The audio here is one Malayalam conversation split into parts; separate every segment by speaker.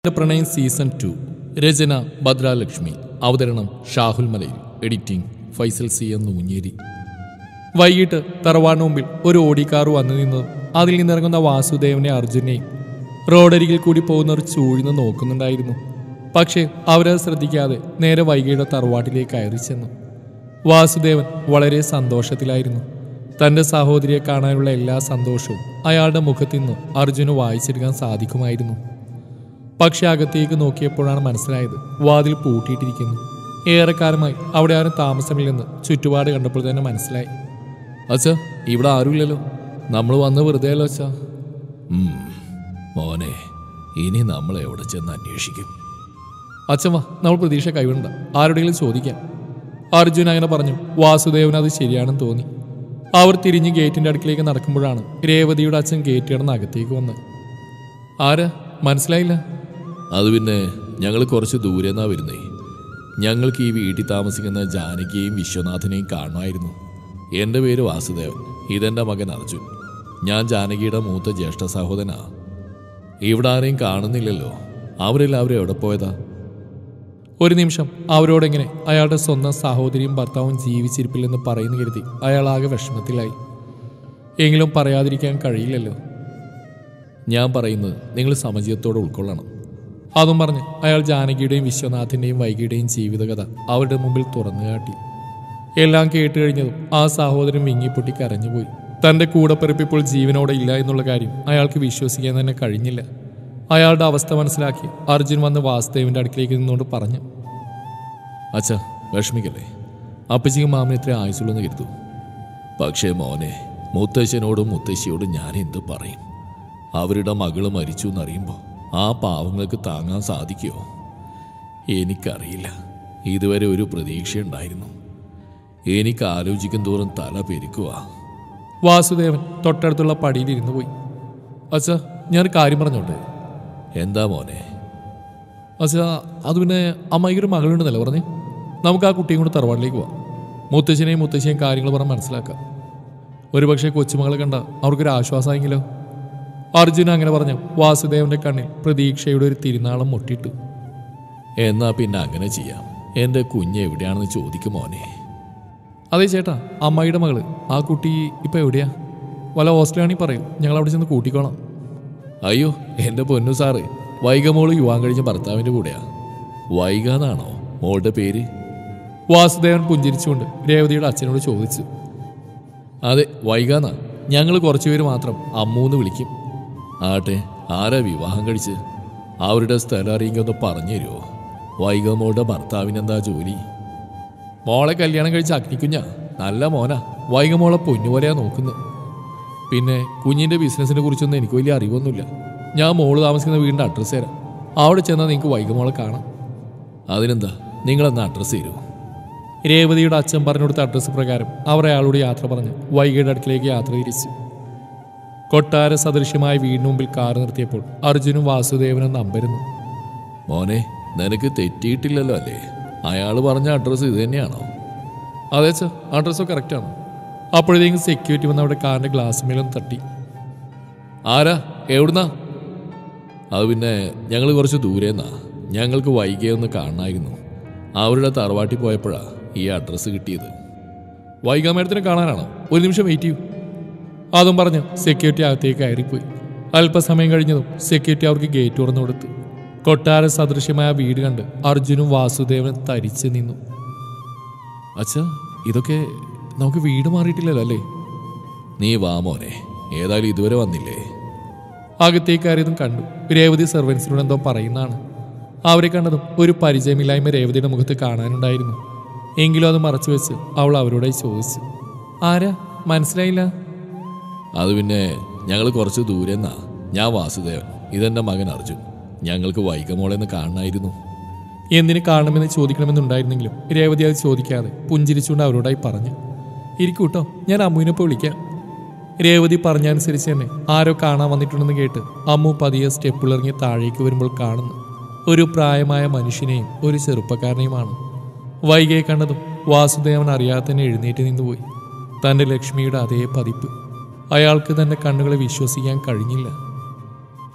Speaker 1: പ്രണയം സീസൺ ടു രചന ഭദ്രാലക്ഷ്മി അവതരണം ഷാഹുൽ മലയിൽ എഡിറ്റിംഗ് ഫൈസൽ സി എന്ന് ഊഞ്ഞേരി വൈകിട്ട് തറവാടിന് മുമ്പിൽ ഒരു ഓടിക്കാർ വന്നു നിന്നതും അതിൽ നിന്നിറങ്ങുന്ന വാസുദേവനെ അർജുനെയും റോഡരികിൽ കൂടി പോകുന്നവർ ചൂഴ്ന്ന് നോക്കുന്നുണ്ടായിരുന്നു പക്ഷേ അവരത് ശ്രദ്ധിക്കാതെ നേരെ വൈകിയുടെ തറവാട്ടിലേക്ക് കയറി ചെന്നു വാസുദേവൻ വളരെ സന്തോഷത്തിലായിരുന്നു തന്റെ സഹോദരിയെ കാണാനുള്ള എല്ലാ സന്തോഷവും അയാളുടെ മുഖത്തു നിന്ന് അർജുന് വായിച്ചെടുക്കാൻ സാധിക്കുമായിരുന്നു പക്ഷെ അകത്തേക്ക് നോക്കിയപ്പോഴാണ് മനസ്സിലായത് വാതിൽ പൂട്ടിയിട്ടിരിക്കുന്നു ഏറെക്കാലമായി അവിടെ ആരും താമസമില്ലെന്ന് ചുറ്റുപാട് കണ്ടപ്പോൾ തന്നെ മനസ്സിലായി അച്ഛാ ഇവിടെ ആരുമില്ലല്ലോ നമ്മൾ വന്ന് വെറുതെ അല്ലോ അച്ഛാ
Speaker 2: മോനെ ഇനി നമ്മൾ എവിടെ ചെന്ന് അന്വേഷിക്കും
Speaker 1: അച്ഛൻ വാ നമ്മൾ പ്രതീക്ഷ കൈവിടണ്ട ആരുടെയെങ്കിലും ചോദിക്കാം അർജുൻ അങ്ങനെ പറഞ്ഞു വാസുദേവൻ അത് ശരിയാണെന്ന് തോന്നി അവർ തിരിഞ്ഞ് ഗേറ്റിന്റെ അടുക്കിലേക്ക് നടക്കുമ്പോഴാണ് രേവതിയുടെ അച്ഛൻ ഗേറ്റ് കിടന്ന് അകത്തേക്ക് വന്ന് ആരാ മനസ്സിലായില്ല
Speaker 2: അത് പിന്നെ ഞങ്ങൾ കുറച്ച് ദൂരെ നിന്നാ വരുന്നേ ഞങ്ങൾക്ക് ഈ വീട്ടിൽ താമസിക്കുന്ന ജാനകിയെയും വിശ്വനാഥനെയും കാണുമായിരുന്നു എൻ്റെ പേര് വാസുദേവൻ ഇതെൻ്റെ മകൻ അർജുൻ ഞാൻ ജാനകിയുടെ മൂത്ത ജ്യേഷ്ഠ സഹോദരനാ ഇവിടെ ആരെയും കാണുന്നില്ലല്ലോ അവരെല്ലാവരും എവിടെ പോയതാ
Speaker 1: ഒരു നിമിഷം അവരോടെങ്ങനെ അയാളുടെ സ്വന്തം സഹോദരിയും ഭർത്താവും ജീവിച്ചിരിപ്പില്ലെന്ന് പറയുന്നു കരുതി അയാൾ ആകെ വിഷമത്തിലായി എങ്കിലും പറയാതിരിക്കാൻ കഴിയില്ലല്ലോ
Speaker 2: ഞാൻ പറയുന്നത് നിങ്ങൾ സമചിതത്തോടെ ഉൾക്കൊള്ളണം
Speaker 1: അതും പറഞ്ഞ് അയാൾ ജാനകിയുടെയും വിശ്വനാഥിന്റെയും വൈകിയുടെയും ജീവിതകഥ അവരുടെ മുമ്പിൽ തുറന്നു കാട്ടി എല്ലാം കേട്ട് കഴിഞ്ഞതും ആ സഹോദരൻ വിങ്ങിപ്പൊട്ടി കരഞ്ഞുപോയി തന്റെ കൂടപ്പിറപ്പ് ഇപ്പോൾ ജീവനോടെ ഇല്ല എന്നുള്ള കാര്യം അയാൾക്ക് വിശ്വസിക്കാൻ തന്നെ കഴിഞ്ഞില്ല അയാളുടെ അവസ്ഥ മനസ്സിലാക്കി അർജുൻ വന്ന് വാസുദേവിന്റെ അടുക്കിലേക്ക് നിന്നുകൊണ്ട് പറഞ്ഞു
Speaker 2: അച്ഛാ വിഷമിക്കല്ലേ അപ്പച്ചിക്ക് മാമന് ഇത്ര ആയുസുള്ളെന്ന് കരുതൂ പക്ഷേ മോനെ മുത്തശ്ശനോടും മുത്തശ്ശിയോടും ഞാൻ എന്ത് പറയും അവരുടെ മകള് മരിച്ചു എന്നറിയുമ്പോൾ ആ പാവങ്ങൾക്ക് താങ്ങാൻ സാധിക്കുമോ എനിക്കറിയില്ല ഇതുവരെ ഒരു പ്രതീക്ഷയുണ്ടായിരുന്നു എനിക്ക് ആലോചിക്കും തോറും തല പെരുക്കുക
Speaker 1: വാസുദേവൻ തൊട്ടടുത്തുള്ള പടിയിൽ ഇരുന്നു പോയി അച്ഛാ ഞാൻ കാര്യം പറഞ്ഞോട്ടെ
Speaker 2: എന്താ മോനെ
Speaker 1: അച്ഛാ അത് പിന്നെ അമ്മായിക്കൊരു മകളുണ്ടെന്നല്ലേ പറഞ്ഞേ നമുക്ക് ആ കുട്ടിയും കൂടെ തറവാട്ടിലേക്ക് പോവാം മുത്തശ്ശനെയും മുത്തശ്ശിയും കാര്യങ്ങൾ പറഞ്ഞ് മനസ്സിലാക്കാം ഒരു പക്ഷേ കൊച്ചുമകളെ കണ്ട അവർക്കൊരു ആശ്വാസമെങ്കിലോ അർജുന അങ്ങനെ പറഞ്ഞു വാസുദേവന്റെ കണ്ണിൽ പ്രതീക്ഷയുടെ ഒരു തിരുനാളം മുട്ടിട്ടു
Speaker 2: എന്നാ പിന്നെ അങ്ങനെ ചെയ്യാം എൻ്റെ കുഞ്ഞ് എവിടെയാണെന്ന് ചോദിക്കും മോനെ
Speaker 1: അതെ ചേട്ടാ അമ്മായിയുടെ മകള് ആ കുട്ടി ഇപ്പൊ എവിടെയാ വല്ല ഹോസ്റ്റലാണെങ്കിൽ പറയൂ ഞങ്ങൾ അവിടെ ചെന്ന് കൂട്ടിക്കോളാം
Speaker 2: അയ്യോ എൻ്റെ പൊന്നു സാറ് വൈകമോള് യുവാൻ കഴിഞ്ഞ ഭർത്താവിൻ്റെ കൂടെയാ വൈക എന്നാണോ മോളുടെ പേര്
Speaker 1: വാസുദേവൻ പുഞ്ചിരിച്ചുകൊണ്ട് രേവതിയുടെ അച്ഛനോട് ചോദിച്ചു
Speaker 2: അതെ വൈകാന്നാ ഞങ്ങൾ കുറച്ചുപേര് മാത്രം അമ്മൂന്ന് വിളിക്കും ആട്ടെ ആരാ വിവാഹം കഴിച്ച് അവരുടെ സ്ഥലം അറിയെങ്കിൽ ഒന്ന് പറഞ്ഞു തരുമോ വൈകമോളുടെ ഭർത്താവിനെന്താ ജോലി
Speaker 1: മോളെ കല്യാണം കഴിച്ച അഗ്നിക്കുഞ്ഞ നല്ല മോനാ വൈകമോളെ പൊന്നുപോലെയാ നോക്കുന്നത് പിന്നെ കുഞ്ഞിന്റെ ബിസിനസിനെ കുറിച്ചൊന്നും എനിക്ക് വലിയ അറിവൊന്നുമില്ല ഞാൻ മോള് താമസിക്കുന്ന വീടിന്റെ അഡ്രസ്സ് തരാം അവിടെ ചെന്നാൽ നിങ്ങൾക്ക് വൈകമോളെ കാണാം
Speaker 2: അതിനെന്താ നിങ്ങളെന്നാ അഡ്രസ്സ് തരുമോ
Speaker 1: രേവതിയുടെ അച്ഛൻ പറഞ്ഞു കൊടുത്ത അഡ്രസ്സ് പ്രകാരം അവർ അയാളോട് യാത്ര പറഞ്ഞ് വൈകിയുടെ അടുക്കിലേക്ക് യാത്ര തിരിച്ചു കൊട്ടാര സദൃശ്യമായ വീടിന് മുമ്പിൽ കാർ നിർത്തിയപ്പോൾ അർജുനും വാസുദേവനും നമ്പരുന്നു
Speaker 2: മോനെ നിനക്ക് തെറ്റിയിട്ടില്ലല്ലോ അല്ലേ അയാൾ പറഞ്ഞ അഡ്രസ്സ് ഇത് തന്നെയാണോ
Speaker 1: അതെ അച്ഛാ അഡ്രസ്സോ കറക്റ്റാണ് അപ്പോഴത്തേക്കും സെക്യൂരിറ്റി വന്ന് അവിടെ കാറിന്റെ ഗ്ലാസ് മേലൊന്ന് തട്ടി
Speaker 2: ആരാ എവിടുന്നാ അത് പിന്നെ ഞങ്ങൾ കുറച്ച് ദൂരേന്നാ ഞങ്ങൾക്ക് വൈകിയൊന്ന് കാണണമായിരുന്നു അവരുടെ തറവാട്ടിൽ പോയപ്പോഴാ ഈ അഡ്രസ്സ് കിട്ടിയത്
Speaker 1: വൈകാ മേഡത്തിനെ കാണാനാണോ ഒരു നിമിഷം വെയിറ്റ് ചെയ്യൂ അതും പറഞ്ഞ് സെക്യൂരിറ്റി അകത്തേക്ക് കയറിപ്പോയി അല്പസമയം കഴിഞ്ഞതും സെക്യൂരിറ്റി അവർക്ക് ഗേറ്റ് തുറന്നു കൊടുത്തു കൊട്ടാര സദൃശ്യമായ വീട് കണ്ട് അർജുനും വാസുദേവനും തരിച്ചു നിന്നു അച്ഛാ ഇതൊക്കെ നമുക്ക് വീട് മാറിയിട്ടില്ലല്ലോ അല്ലേ
Speaker 2: നീ വാ മോനെ ഏതായാലും ഇതുവരെ വന്നില്ലേ
Speaker 1: അകത്തേക്ക് കയറിയതും കണ്ടു രേവതി സെർവൻസിനോട് എന്തോ പറയുന്നതാണ് അവരെ കണ്ടതും ഒരു പരിചയമില്ലായ്മ രേവതിയുടെ മുഖത്ത് കാണാനുണ്ടായിരുന്നു എങ്കിലും അത് മറച്ചു വെച്ച് അവൾ അവരോടായി ചോദിച്ചു ആരാ മനസ്സിലായില്ല
Speaker 2: അത് പിന്നെ ഞങ്ങൾ കുറച്ച് ദൂരെന്നാ ഞാൻ വാസുദേവൻ ഇതെൻ്റെ മകൻ അർജുൻ ഞങ്ങൾക്ക് വൈകമോളെന്ന് കാണണമായിരുന്നു
Speaker 1: എന്തിനു കാണണമെന്ന് ചോദിക്കണമെന്നുണ്ടായിരുന്നെങ്കിലും രേവതി അത് ചോദിക്കാതെ പുഞ്ചിരിച്ചുകൊണ്ട് അവരോടായി പറഞ്ഞു ഇരിക്കൂട്ടോ ഞാൻ അമ്മുവിനെ ഇപ്പോൾ വിളിക്കാം രേവതി പറഞ്ഞനുസരിച്ച് തന്നെ ആരോ കാണാൻ വന്നിട്ടുണ്ടെന്ന് കേട്ട് അമ്മു പതിയെ സ്റ്റെപ്പിളിറങ്ങി താഴേക്ക് വരുമ്പോൾ കാണുന്നു ഒരു പ്രായമായ മനുഷ്യനെയും ഒരു ചെറുപ്പക്കാരനെയുമാണ് വൈകിയെ കണ്ടതും വാസുദേവൻ അറിയാതെ തന്നെ എഴുന്നേറ്റ് നിന്നുപോയി തൻ്റെ ലക്ഷ്മിയുടെ അതേ പതിപ്പ് അയാൾക്ക് തന്റെ കണ്ണുകളെ വിശ്വസിക്കാൻ കഴിഞ്ഞില്ല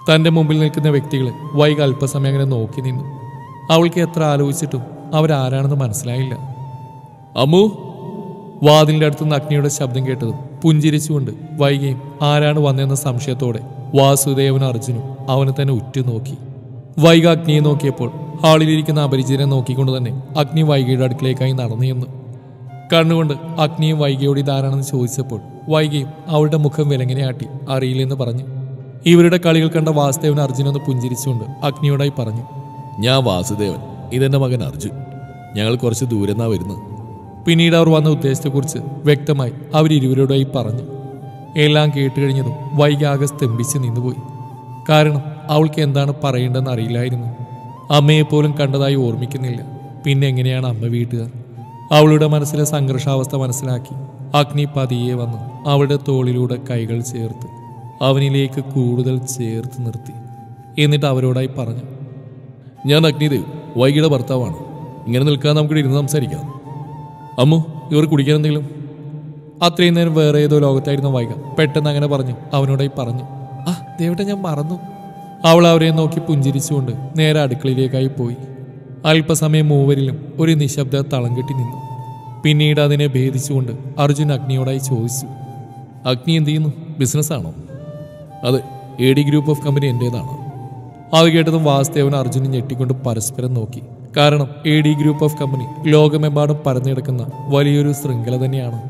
Speaker 1: തൻ്റെ മുമ്പിൽ നിൽക്കുന്ന വ്യക്തികളെ വൈകി അല്പസമയം അങ്ങനെ നോക്കി നിന്നു അവൾക്ക് എത്ര ആലോചിച്ചിട്ടും അവരാരാണെന്ന് മനസ്സിലായില്ല അമ്മു വാതിലിന്റെ അടുത്തുനിന്ന് അഗ്നിയുടെ ശബ്ദം കേട്ടതും പുഞ്ചിരിച്ചുകൊണ്ട് വൈകിയും ആരാണ് വന്നതെന്ന സംശയത്തോടെ വാസുദേവനും അർജുനും അവനെ തന്നെ ഉറ്റുനോക്കി വൈക അഗ്നിയെ നോക്കിയപ്പോൾ ഹാളിലിരിക്കുന്ന അപരിചിതനെ നോക്കിക്കൊണ്ട് തന്നെ അഗ്നി വൈകിയുടെ അടുക്കിലേക്കായി നടന്നു ചെന്നു കണ്ണുകൊണ്ട് അഗ്നിയും വൈകിയോട് ഇതാരാണെന്ന് ചോദിച്ചപ്പോൾ വൈകിയും അവളുടെ മുഖം വിലങ്ങിനെയാട്ടി അറിയില്ലെന്ന് പറഞ്ഞു ഇവരുടെ കളികൾ കണ്ട വാസുദേവൻ അർജുനൊന്ന് പുഞ്ചിരിച്ചുകൊണ്ട് അഗ്നിയോടായി പറഞ്ഞു
Speaker 2: ഞാൻ വാസുദേവൻ ഇതെന്റെ മകൻ അർജുൻ ഞങ്ങൾ കുറച്ച് ദൂരെ നിന്നാ വരുന്നത്
Speaker 1: പിന്നീട് അവർ വന്ന ഉദ്ദേശത്തെക്കുറിച്ച് വ്യക്തമായി അവരിരുവരോടായി പറഞ്ഞു എല്ലാം കേട്ടുകഴിഞ്ഞതും വൈകി ആകെ സ്തംഭിച്ച് നിന്നുപോയി കാരണം അവൾക്ക് എന്താണ് പറയേണ്ടതെന്ന് അറിയില്ലായിരുന്നു അമ്മയെപ്പോലും കണ്ടതായി ഓർമ്മിക്കുന്നില്ല പിന്നെ എങ്ങനെയാണ് അമ്മ വീട്ടുകാർ അവളുടെ മനസ്സിലെ സംഘർഷാവസ്ഥ മനസ്സിലാക്കി അഗ്നി പതിയെ വന്ന് അവളുടെ തോളിലൂടെ കൈകൾ ചേർത്ത് അവനിലേക്ക് കൂടുതൽ ചേർത്ത് നിർത്തി എന്നിട്ട് അവരോടായി പറഞ്ഞു
Speaker 2: ഞാൻ അഗ്നിദേവ് വൈകിയുടെ ഭർത്താവാണ് ഇങ്ങനെ നിൽക്കാൻ നമുക്ക് ഇരുന്ന് സംസാരിക്കാം അമ്മു ഇവർ കുടിക്കാൻ എന്തെങ്കിലും
Speaker 1: അത്രയും നേരം വേറെ ഏതോ ലോകത്തായിരുന്ന വൈക പെട്ടെന്ന് അങ്ങനെ പറഞ്ഞു അവനോടായി പറഞ്ഞു ആ ദേവട്ടെ ഞാൻ മറന്നു അവൾ അവരെ നോക്കി പുഞ്ചിരിച്ചുകൊണ്ട് നേരെ അടുക്കളയിലേക്കായി പോയി അല്പസമയം മൂവരിലും ഒരു നിശബ്ദ തളം കെട്ടി നിന്നു പിന്നീട് അതിനെ ഭേദിച്ചുകൊണ്ട് അർജുൻ അഗ്നിയോടായി ചോദിച്ചു
Speaker 2: അഗ്നി എന്ത് ചെയ്യുന്നു ബിസിനസ്സാണോ അതെ A D group of company എൻ്റേതാണ്
Speaker 1: അത് കേട്ടതും വാസുദേവൻ അർജുനും ഞെട്ടിക്കൊണ്ട് പരസ്പരം നോക്കി കാരണം A D group of company ലോകമെമ്പാടും പരന്നിടക്കുന്ന വലിയൊരു ശൃംഖല തന്നെയാണ്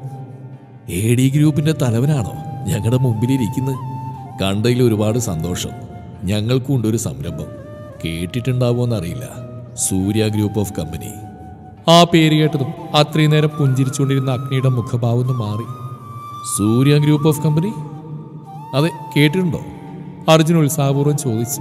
Speaker 2: എ ഡി ഗ്രൂപ്പിന്റെ തലവനാണോ ഞങ്ങളുടെ മുമ്പിലിരിക്കുന്നത് കണ്ടതിൽ ഒരുപാട് സന്തോഷം ഞങ്ങൾക്കും ഉണ്ട് ഒരു സംരംഭം കേട്ടിട്ടുണ്ടാവുമെന്നറിയില്ല സൂര്യ ഗ്രൂപ്പ് ഓഫ് കമ്പനി
Speaker 1: ആ പേര് കേട്ടതും അത്രയും നേരം പുഞ്ചിരിച്ചുകൊണ്ടിരുന്ന അഗ്നിയുടെ മുഖഭാവം ഒന്ന് മാറി
Speaker 2: സൂര്യ ഗ്രൂപ്പ് ഓഫ് കമ്പനി
Speaker 1: അതെ കേട്ടിട്ടുണ്ടോ അർജുൻ ഉത്സാഹപൂർവ്വം ചോദിച്ചു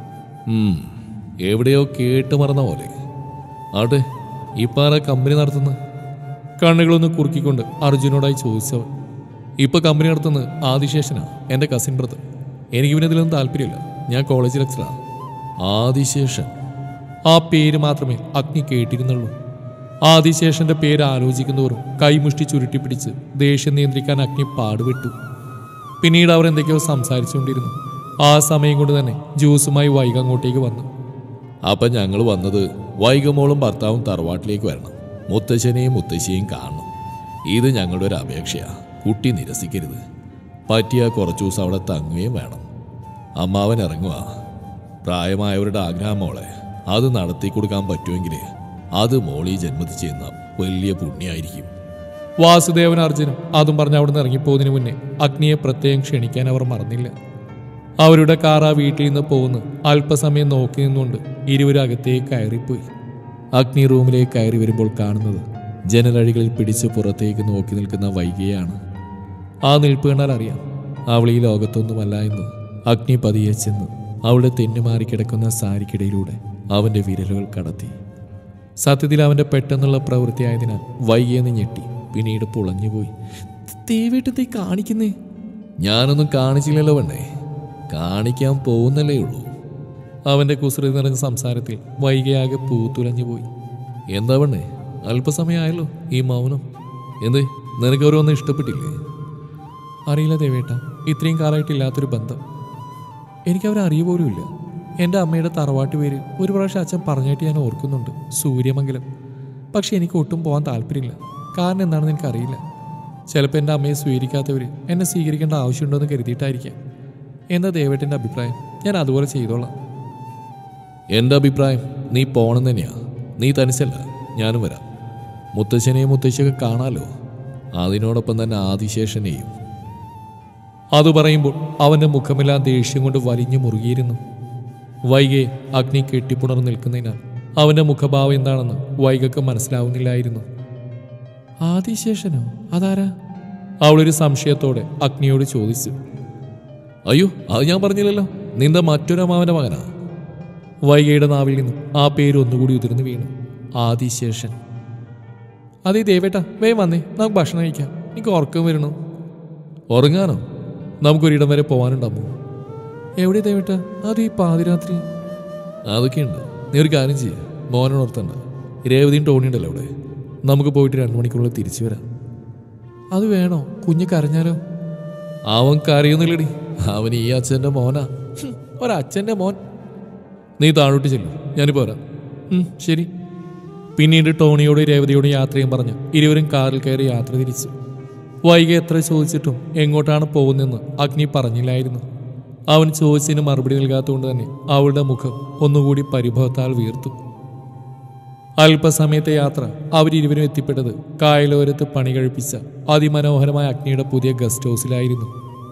Speaker 2: ഉം, എവിടെയോ കേട്ട് മറന്ന പോലെ ആട്ടെ ഇപ്പം ആരാ കമ്പനി നടത്തുന്നത്
Speaker 1: കണ്ണുകളൊന്ന് കുറുക്കിക്കൊണ്ട് അർജുനോടായി ചോദിച്ചവൻ
Speaker 2: ഇപ്പൊ കമ്പനി നടത്തുന്നത് ആദിശേഷനാ എൻ്റെ കസിൻ ബ്രദർ എനിക്ക് പിന്നെ ഇതിലൊന്നും താല്പര്യമില്ല ഞാൻ കോളേജ് ലെക്ചറാണ് ആദിശേഷൻ
Speaker 1: ആ പേര് മാത്രമേ അഗ്നി കേട്ടിരുന്നുള്ളൂ ആദിശേഷന്റെ പേര് ആലോചിക്കുന്നവരും കൈമുഷ്ടി ചുരുട്ടിപ്പിടിച്ച് ദേഷ്യം നിയന്ത്രിക്കാൻ അഗ്നി പാടുപെട്ടു പിന്നീട് അവർ എന്തൊക്കെയോ സംസാരിച്ചുകൊണ്ടിരുന്നു ആ സമയം കൊണ്ട് തന്നെ ജ്യൂസുമായി വൈകി അങ്ങോട്ടേക്ക് വന്നു
Speaker 2: അപ്പം ഞങ്ങൾ വന്നത് വൈകമോളും ഭർത്താവും തറവാട്ടിലേക്ക് വരണം മുത്തശ്ശനെയും മുത്തശ്ശിയെയും കാണണം ഇത് ഞങ്ങളുടെ ഒരു അപേക്ഷയാ കുട്ടി നിരസിക്കരുത് പറ്റിയ കുറച്ചു ദിവസം അവിടെ തങ്ങുകയും വേണം അമ്മാവൻ ഇറങ്ങുക പ്രായമായവരുടെ ആഗ്രഹം മോളെ അത് നടത്തി കൊടുക്കാൻ പറ്റുമെങ്കിൽ അത് മോളി ജന്മത്തിൽ ചെയ്യുന്ന വലിയ പുണ്യമായിരിക്കും
Speaker 1: വാസുദേവൻ അർജുനും അതും പറഞ്ഞ് അവിടുന്ന് ഇറങ്ങിപ്പോകുന്നതിന് മുന്നേ അഗ്നിയെ പ്രത്യേകം ക്ഷണിക്കാൻ അവർ മറന്നില്ല അവരുടെ കാർ ആ വീട്ടിൽ നിന്ന് പോകുന്നു അല്പസമയം നോക്കി നിന്നുകൊണ്ട് ഇരുവരും അകത്തേക്ക് കയറിപ്പോയി അഗ്നി റൂമിലേക്ക് കയറി വരുമ്പോൾ കാണുന്നത് ജനലഴികളിൽ പിടിച്ച് പുറത്തേക്ക് നോക്കി നിൽക്കുന്ന വൈകിയാണ് ആ നിൽപ്പ് കണ്ടാൽ അറിയാം അവൾ ഈ ലോകത്തൊന്നുമല്ല എന്ന് അഗ്നി പതിയെ ചെന്ന് അവളുടെ തെന്നുമാറി കിടക്കുന്ന സാരിക്കിടയിലൂടെ അവന്റെ വിരലുകൾ കടത്തി സത്യത്തിൽ അവന്റെ പെട്ടെന്നുള്ള പ്രവൃത്തിയായതിനാൽ വൈകിയെന്ന് ഞെട്ടി പിന്നീട് പുളഞ്ഞുപോയി തീവിട്ട് തീ കാണിക്കുന്നേ
Speaker 2: ഞാനൊന്നും കാണിച്ചില്ലല്ലോ പെണ്ണേ കാണിക്കാൻ പോകുന്നല്ലേ ഉള്ളൂ
Speaker 1: അവന്റെ കുസൃതി നിറഞ്ഞ സംസാരത്തിൽ വൈകിയാകെ പൂത്തുലഞ്ഞു പോയി
Speaker 2: എന്താ പെണ്ണേ അല്പസമയമായല്ലോ ഈ മൗനം എന്ത് നിനക്ക് ഓരോന്നും ഇഷ്ടപ്പെട്ടില്ലേ
Speaker 1: അറിയില്ല ദേവേട്ട ഇത്രയും കാലമായിട്ട് ഇല്ലാത്തൊരു ബന്ധം എനിക്ക് അവരെ അറിയ പോലും ഇല്ല എൻ്റെ അമ്മയുടെ തറവാട്ട് പേര് ഒരു പ്രാവശ്യം അച്ഛൻ പറഞ്ഞിട്ട് ഞാൻ ഓർക്കുന്നുണ്ട് സൂര്യമംഗലം പക്ഷെ എനിക്ക് ഒട്ടും പോകാൻ താല്പര്യമില്ല കാരണം എന്താണെന്ന് എനിക്കറിയില്ല ചിലപ്പോൾ എൻ്റെ അമ്മയെ സ്വീകരിക്കാത്തവർ എന്നെ സ്വീകരിക്കേണ്ട ആവശ്യമുണ്ടോ എന്ന് കരുതിയിട്ടായിരിക്കാം എന്താ ദേവേട്ടൻ്റെ അഭിപ്രായം ഞാൻ അതുപോലെ ചെയ്തോളാം
Speaker 2: എൻ്റെ അഭിപ്രായം നീ പോണം തന്നെയാ നീ തനിച്ചല്ല ഞാനും വരാം മുത്തശ്ശനെയും മുത്തശ്ശിയൊക്കെ കാണാലോ അതിനോടൊപ്പം തന്നെ ആദിശേഷനെയും
Speaker 1: അത് പറയുമ്പോൾ അവന്റെ മുഖമെല്ലാം ദേഷ്യം കൊണ്ട് വലിഞ്ഞു മുറുകിയിരുന്നു വൈകെ അഗ്നി കെട്ടിപ്പുണർന്ന് നിൽക്കുന്നതിനാൽ അവന്റെ മുഖഭാവം എന്താണെന്ന് വൈകക്ക് മനസ്സിലാവുന്നില്ലായിരുന്നു ആദിശേഷനോ അതാരാ അവളൊരു സംശയത്തോടെ അഗ്നിയോട് ചോദിച്ചു
Speaker 2: അയ്യോ അത് ഞാൻ പറഞ്ഞില്ലല്ലോ നിന്റെ മറ്റൊരു അമ്മാവൻ്റെ മകനാ
Speaker 1: വൈകയുടെ നാവിൽ നിന്നും ആ പേര് ഒന്നുകൂടി ഉതിർന്നു വീണു ആദിശേഷൻ അതെ ദേവേട്ട വേഗം വന്നേ നമുക്ക് ഭക്ഷണം കഴിക്കാം എനിക്ക് ഉറക്കം വരണു
Speaker 2: ഉറങ്ങാനോ
Speaker 1: നമുക്കൊരിടം വരെ പോകാനുണ്ടാമോ എവിടെ ദേവേട്ട അത് ഈ പാതിരാത്രി
Speaker 2: അതൊക്കെയുണ്ട് നീ ഒരു കാര്യം ചെയ്യ മോനെ ഉണർത്തണ്ട
Speaker 1: രേവതിയും ടോണി ഉണ്ടല്ലോ അവിടെ നമുക്ക് പോയിട്ട് രണ്ടു മണിക്കൂറിൽ തിരിച്ചു വരാം അത് വേണോ കുഞ്ഞ് കരഞ്ഞാലോ
Speaker 2: അവൻ കരയുന്നില്ലടി അവൻ ഈ അച്ഛൻ്റെ മോനാ
Speaker 1: ഒരച്ഛൻ്റെ മോൻ നീ താഴോട്ട് ചെല്ലും ഞാനിപ്പോൾ വരാം ഉം, ശരി പിന്നീട് ടോണിയോടും രേവതിയോടും യാത്രയും പറഞ്ഞ് ഇരുവരും കാറിൽ കയറി യാത്ര തിരിച്ചു വൈകി എത്ര ചോദിച്ചിട്ടും എങ്ങോട്ടാണ് പോകുന്നതെന്ന് അഗ്നി പറഞ്ഞില്ലായിരുന്നു അവൻ ചോദിച്ചതിന് മറുപടി നൽകാത്തതുകൊണ്ട് തന്നെ അവളുടെ മുഖം ഒന്നുകൂടി പരിഭവത്താൽ വീർത്തു അല്പസമയത്തെ യാത്ര അവരിരുവരും എത്തിപ്പെട്ടത് കായലോരത്ത് പണി കഴിപ്പിച്ച അതിമനോഹരമായ അഗ്നിയുടെ പുതിയ ഗസ്റ്റ് ഹൗസിലായിരുന്നു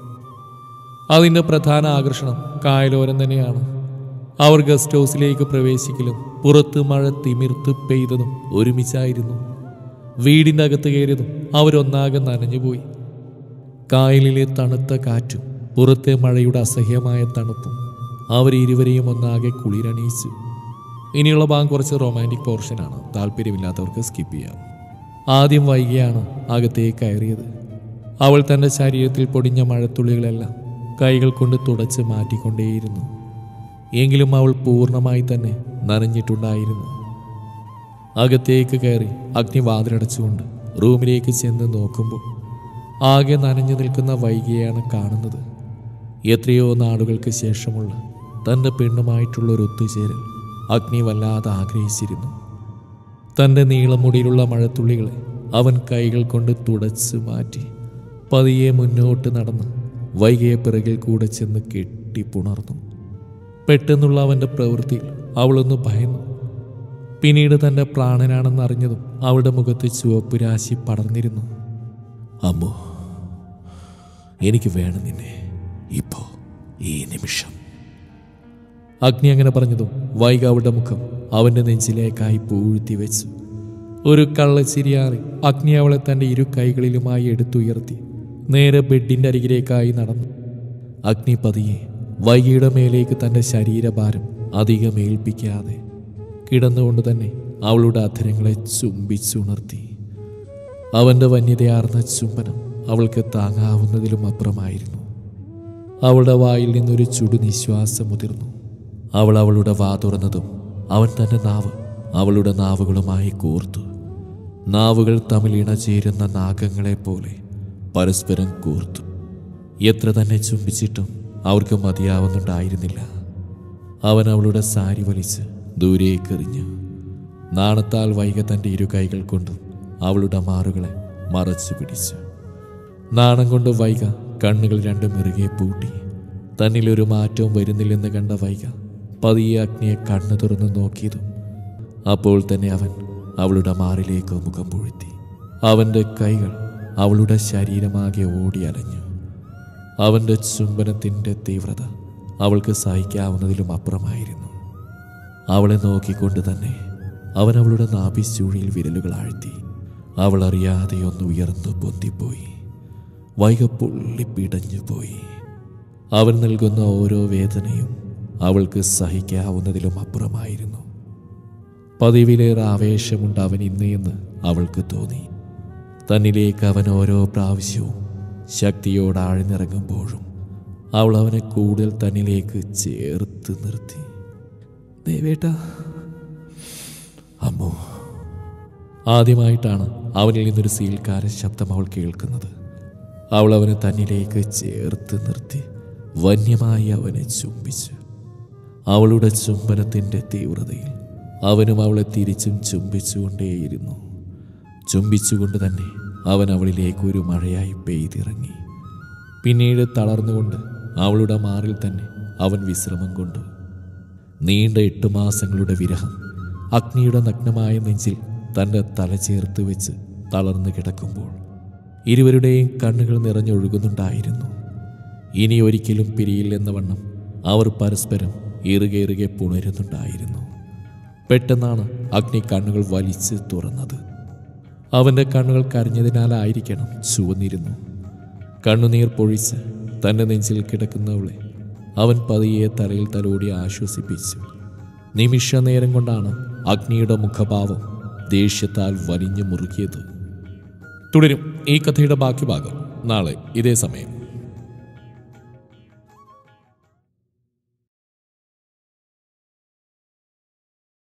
Speaker 1: അതിന്റെ പ്രധാന ആകർഷണം കായലോരം തന്നെയാണ് അവർ ഗസ്റ്റ് ഹൗസിലേക്ക് പ്രവേശിക്കലും പുറത്ത് മഴ തിമിർത്ത് പെയ്തതും ഒരുമിച്ചായിരുന്നു വീടിൻ്റെ അകത്ത് കയറിയതും അവരൊന്നാകെ നനഞ്ഞുപോയി കായലിലെ തണുത്ത കാറ്റും പുറത്തെ മഴയുടെ അസഹ്യമായ തണുപ്പും അവരിരുവരെയും ഒന്നാകെ കുളിരണിയിച്ചു ഇനിയുള്ള ഭാഗം കുറച്ച് റൊമാൻറ്റിക് പോർഷനാണ് താല്പര്യമില്ലാത്തവർക്ക് സ്കിപ്പ് ചെയ്യാം ആദ്യം വൈകിയാണ് അകത്തേക്ക് കയറിയത് അവൾ തൻ്റെ ശരീരത്തിൽ പൊടിഞ്ഞ മഴത്തുള്ളികളെല്ലാം കൈകൾ കൊണ്ട് തുടച്ച് മാറ്റിക്കൊണ്ടേയിരുന്നു എങ്കിലും അവൾ പൂർണ്ണമായി തന്നെ നനഞ്ഞിട്ടുണ്ടായിരുന്നു അകത്തേക്ക് കയറി അഗ്നി വാതിലടച്ചുകൊണ്ട് റൂമിലേക്ക് ചെന്ന് നോക്കുമ്പോൾ ആകെ നനഞ്ഞു നിൽക്കുന്ന വൈകിയാണ് കാണുന്നത് എത്രയോ നാളുകൾക്ക് ശേഷമുള്ള തൻ്റെ പെണ്ണുമായിട്ടുള്ള ഒരു ഒത്തുചേരൽ അഗ്നി വല്ലാതെ ആഗ്രഹിച്ചിരുന്നു തൻ്റെ നീളമുടിയിലുള്ള മഴത്തുള്ളികളെ അവൻ കൈകൾ കൊണ്ട് തുടച്ചു മാറ്റി പതിയെ മുന്നോട്ട് നടന്ന് വൈകിയ പിറകിൽ കൂടെ ചെന്ന് കെട്ടിപ്പുണർന്നു പെട്ടെന്നുള്ള അവൻ്റെ പ്രവൃത്തിയിൽ അവളൊന്ന് ഭയന്നു പിന്നീട് തൻ്റെ പ്രാണനാണെന്ന് അറിഞ്ഞതും അവളുടെ മുഖത്ത് ചുവപ്പ് രാശി പടർന്നിരുന്നു
Speaker 2: അമ്മോ എനിക്ക് വേണം നിന്നെ ഇപ്പോ ഈ നിമിഷം
Speaker 1: അഗ്നി അങ്ങനെ പറഞ്ഞതും വൈക അവളുടെ മുഖം അവൻ്റെ നെഞ്ചിലേക്കായി പൂഴ്ത്തി വെച്ചു ഒരു കള്ളച്ചിരിയാറി അഗ്നി അവളെ തൻ്റെ ഇരു കൈകളിലുമായി എടുത്തുയർത്തി നേരെ ബെഡിൻ്റെ അരികിലേക്കായി നടന്നു അഗ്നി പതിയെ വൈകിയുടെ മേലേക്ക് തൻ്റെ ശരീരഭാരം അധികം ഏൽപ്പിക്കാതെ കിടന്നുകൊണ്ട് തന്നെ അവളുടെ അധരങ്ങളെ ചുംബിച്ചുണർത്തി അവൻ്റെ വന്യതയാർന്ന ചുംബനം അവൾക്ക് താങ്ങാവുന്നതിലും അപ്പുറമായിരുന്നു അവളുടെ വായിൽ നിന്നൊരു ചുടു നിശ്വാസം മുതിർന്നു അവൾ അവളുടെ വാ തുറന്നതും അവൻ തന്റെ നാവ് അവളുടെ നാവുകളുമായി കോർത്തു നാവുകൾ തമ്മിൽ ഇണചേരുന്ന നാഗങ്ങളെ പോലെ പരസ്പരം കോർത്തു എത്ര തന്നെ ചുംബിച്ചിട്ടും അവർക്ക് മതിയാവുന്നുണ്ടായിരുന്നില്ല അവൻ അവളുടെ സാരി വലിച്ച് ദൂരേക്കെറിഞ്ഞു നാണത്താൽ വൈക തൻ്റെ ഇരു കൈകൾ കൊണ്ടും അവളുടെ മാറുകളെ മറച്ചു പിടിച്ചു നാണം കൊണ്ട് വൈക കണ്ണുകൾ രണ്ടും ഇറുകെ പൂട്ടി തന്നിലൊരു മാറ്റവും വരുന്നില്ലെന്ന് കണ്ട വൈക പതിയെ അഗ്നിയെ കണ്ണു തുറന്ന് നോക്കിയതും അപ്പോൾ തന്നെ അവൻ അവളുടെ മാറിലേക്ക് മുഖം പൂഴ്ത്തി അവൻ്റെ കൈകൾ അവളുടെ ശരീരമാകെ ഓടി അലഞ്ഞു അവൻ്റെ ചുംബനത്തിൻ്റെ തീവ്രത അവൾക്ക് സഹിക്കാവുന്നതിലും അപ്പുറമായിരുന്നു അവളെ നോക്കിക്കൊണ്ട് തന്നെ അവൻ അവളുടെ നാഭിച്ചൂഴിയിൽ വിരലുകൾ ആഴ്ത്തി അവൾ അറിയാതെ ഒന്ന് ഉയർന്നു പൊന്തിപ്പോയി വൈക പൊള്ളി പിടഞ്ഞുപോയി അവൻ നൽകുന്ന ഓരോ വേദനയും അവൾക്ക് സഹിക്കാവുന്നതിലും അപ്പുറമായിരുന്നു പതിവിലേറെ ആവേശമുണ്ട് അവൻ ഇന്ന് എന്ന് അവൾക്ക് തോന്നി തന്നിലേക്ക് അവൻ ഓരോ പ്രാവശ്യവും ശക്തിയോട് ആഴ്ന്നിറങ്ങുമ്പോഴും അവൾ അവനെ കൂടുതൽ തന്നിലേക്ക് ചേർത്ത് നിർത്തി ദേവേട്ട അമ്മോ ആദ്യമായിട്ടാണ് അവനിൽ നിന്നൊരു സീൽക്കാര ശബ്ദം അവൾ കേൾക്കുന്നത് അവൾ അവനെ തന്നിലേക്ക് ചേർത്ത് നിർത്തി വന്യമായി അവനെ ചുംബിച്ചു അവളുടെ ചുംബനത്തിൻ്റെ തീവ്രതയിൽ അവനും അവളെ തിരിച്ചും ചുംബിച്ചുകൊണ്ടേയിരുന്നു ചുംബിച്ചുകൊണ്ട് തന്നെ അവൻ അവളിലേക്ക് ഒരു മഴയായി പെയ്തിറങ്ങി പിന്നീട് തളർന്നുകൊണ്ട് അവളുടെ മാറിൽ തന്നെ അവൻ വിശ്രമം കൊണ്ടു നീണ്ട എട്ട് മാസങ്ങളുടെ വിരഹം അഗ്നിയുടെ നഗ്നമായ നെഞ്ചിൽ തൻ്റെ തല ചേർത്ത് വെച്ച് തളർന്നു കിടക്കുമ്പോൾ ഇരുവരുടെയും കണ്ണുകൾ നിറഞ്ഞൊഴുകുന്നുണ്ടായിരുന്നു ഇനി ഒരിക്കലും പിരിയില്ലെന്ന വണ്ണം അവർ പരസ്പരം ഇറുകെ ഇറുകെ പുണരുന്നുണ്ടായിരുന്നു പെട്ടെന്നാണ് അഗ്നി കണ്ണുകൾ വലിച്ച് തുറന്നത് അവൻ്റെ കണ്ണുകൾ കരഞ്ഞതിനാലായിരിക്കണം ചുവന്നിരുന്നു കണ്ണുനീർ പൊഴിച്ച് തൻ്റെ നെഞ്ചിൽ കിടക്കുന്നവളെ അവൻ പതിയെ തലയിൽ തലോടി ആശ്വസിപ്പിച്ചു നിമിഷ നേരം കൊണ്ടാണ് അഗ്നിയുടെ മുഖഭാവം ദേഷ്യത്താൽ വലിഞ്ഞു മുറുകിയത് തുടരും ഈ കഥയുടെ ബാക്കി ഭാഗം നാളെ ഇതേ സമയം